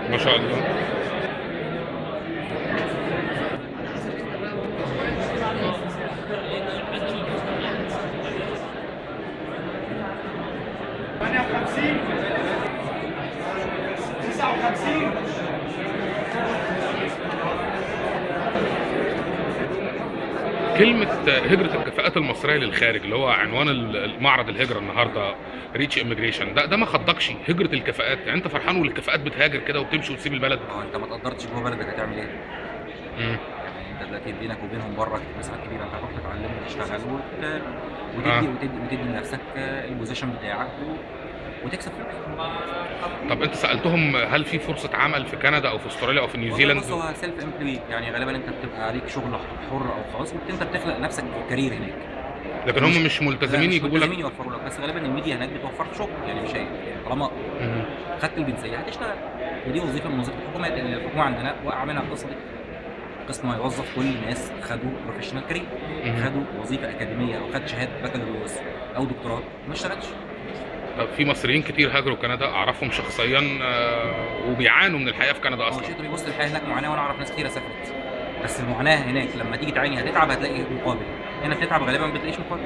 ما شاء الله كلمة هجرة الكفاءات المصرية للخارج اللي هو عنوان المعرض الهجرة النهاردة ريتش اميجريشن ده ده ما خضكش هجرة الكفاءات يعني انت فرحان والكفاءات بتهاجر كده وبتمشي وتسيب البلد اه انت ما تقدرتش جوه بلدك هتعمل ايه؟ مم. يعني انت دلوقتي بينك وبينهم بره مساحات كبيره انت هتروح تتعلم وتشتغل وت... وتدي آه. وتدي وتدي لنفسك آه، البوزيشن بتاعك و... وتكسب فلوس طب انت سألتهم هل في فرصة عمل في كندا او في استراليا او في والله نيوزيلاند بص هو سيلف امبلوي يعني غالبا انت بتبقى عليك شغل حر او خاص انت بتخلق نفسك كارير هناك لكن هم مش ملتزمين لا، مش يجيبوا لك ملتزمين يوفروا لك بس غالبا الميديا هناك بتوفر لك شغل يعني مش هي يعني طالما مم. خدت الجنسيه هتشتغل ودي وظيفه من وظيفه الحكومات لان الحكومه عندنا واقعه منها القصه دي قسم يوظف كل الناس خدوا بروفيشنال كارير مم. خدوا وظيفه اكاديميه او خد شهاده بكالوريوس او دكتوراه ما اشتغلش طب في مصريين كتير هاجروا كندا اعرفهم شخصيا آه، وبيعانوا من الحياة في كندا هو اصلا شيء بيبص للحياه هناك معاناه وانا اعرف ناس كتيره سافرت بس المعاناه هناك لما تيجي تعاني هتتعب هتلاقي مقابل هنا بتتعب غالبا ما بتلاقيش مقابل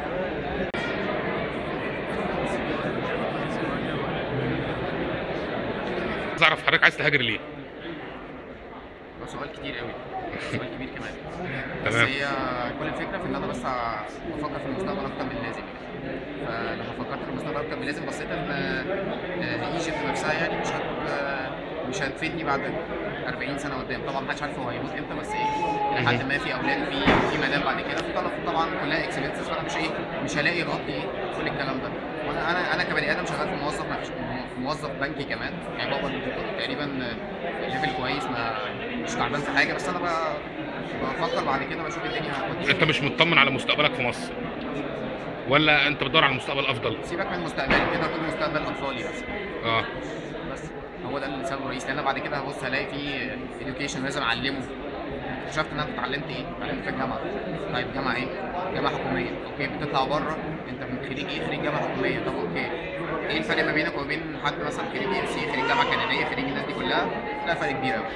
عايز اعرف حضرتك عايز تهاجر ليه؟ هو سؤال كتير قوي سؤال كبير كمان بس تمام. هي كل الفكره في ان انا بس ع- بفكر في المستقبل اكتر من اللازم فلما فكرت في المستقبل اكتر من اللازم بصيت ان آه، ايجيبت نفسها يعني مش هت آه، مش هتفيدني بعد 40 سنه قدام طبعا محدش عارف هو هيموت امتى بس ايه لحد ما في اولاد في في مدام بعد كده في طلب طبعا كلها اكسبنسز فانا مش ايه مش هلاقي يغطي ايه كل الكلام ده وانا انا انا كبني ادم شغال في موظف مفيش- في موظف بنكي كمان يعني بقبض تقريبا ليفل كويس ما مش تعبان في حاجه بس انا بقى بفكر بعد كده بشوف الدنيا هتودي انت مش مطمن على مستقبلك في مصر ولا انت بتدور على مستقبل افضل؟ سيبك من مستقبلي كده كل مستقبل اطفالي بس اه بس هو ده السبب الرئيسي لان أنا بعد كده هبص هلاقي في education لازم اعلمه اكتشفت ان انا اتعلمت ايه؟ اتعلمت في الجامعه طيب جامعه ايه؟ جامعه حكوميه اوكي بتطلع بره انت من خريج ايه؟ خريج جامعه حكوميه طب اوكي ايه الفرق ما بينك وما بين حد مثلا خريج ام سي خريج جامعه كنديه خريج الناس دي كلها؟ لا فرق كبير قوي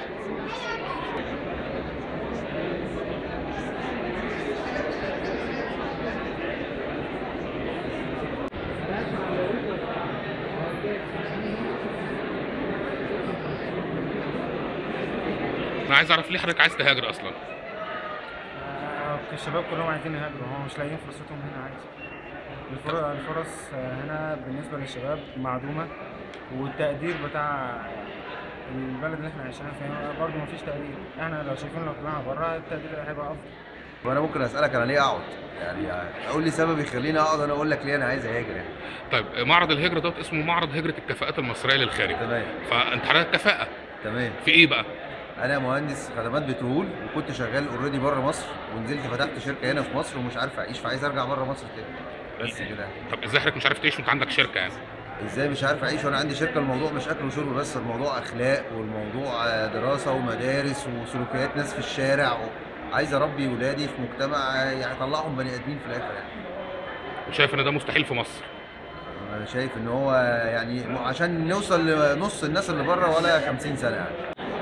انا عايز اعرف ليه حضرتك عايز تهاجر اصلا؟ آه، الشباب كلهم عايزين يهاجروا هم مش لاقيين فرصتهم هنا عادي الفر- الفرص آه، هنا بالنسبة للشباب معدومة والتقدير بتاع البلد اللي احنا عايشينها فيها برضه مفيش تقدير احنا لو شايفين لو طلعنا بره التقدير هيبقى افضل وانا ممكن اسالك انا ليه اقعد يعني اقول لي سبب يخليني اقعد انا اقول لك ليه انا عايز اهاجر يعني طيب معرض الهجرة دوت اسمه معرض هجرة الكفاءات المصرية للخارج تمام فانت حضرتك كفاءة تمام في ايه بقى؟ انا مهندس خدمات بترول وكنت شغال اوريدي بره مصر ونزلت فتحت شركه هنا في مصر ومش عارف اعيش فعايز ارجع بره مصر تاني بس كده طب ازاي حضرتك مش عارف تعيش وانت عندك شركة يعني؟ ازاي مش عارف اعيش وانا عندي شركه الموضوع مش اكل وشرب بس الموضوع اخلاق والموضوع آه، دراسه ومدارس وسلوكيات ناس في الشارع و... عايز اربي ولادي في مجتمع آه، يعني اطلعهم بني ادمين في الاخر يعني وشايف ان ده مستحيل في مصر انا شايف ان هو يعني م- عشان نوصل لنص الناس اللي بره ولا 50 سنه يعني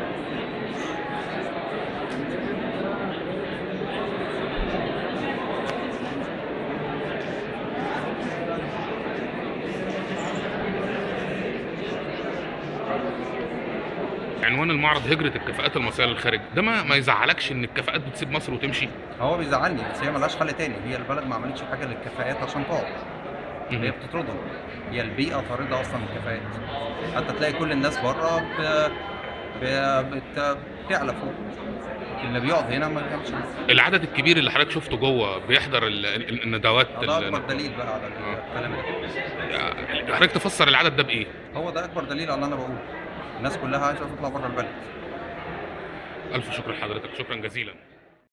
عنوان المعرض هجرة الكفاءات المصرية للخارج ده ما ما يزعلكش ان الكفاءات بتسيب مصر وتمشي؟ هو بيزعلني بس هي ملهاش حل تاني هي البلد ما عملتش حاجه للكفاءات عشان تقعد هي مهم. بتطردهم هي البيئه طارده اصلا الكفاءات حتى تلاقي كل الناس بره ب... ب... بت... بتعلى فوق لكن اللي بيقعد هنا ما بيعملش حاجة. العدد الكبير اللي حضرتك شفته جوه بيحضر ال- ال- الندوات ده ال- اكبر دليل بقى على الكلام ده حضرتك تفسر العدد ده بايه؟ هو ده اكبر دليل على اللي انا بقوله الناس كلها عايزه تطلع بره البلد الف شكر لحضرتك شكرا جزيلا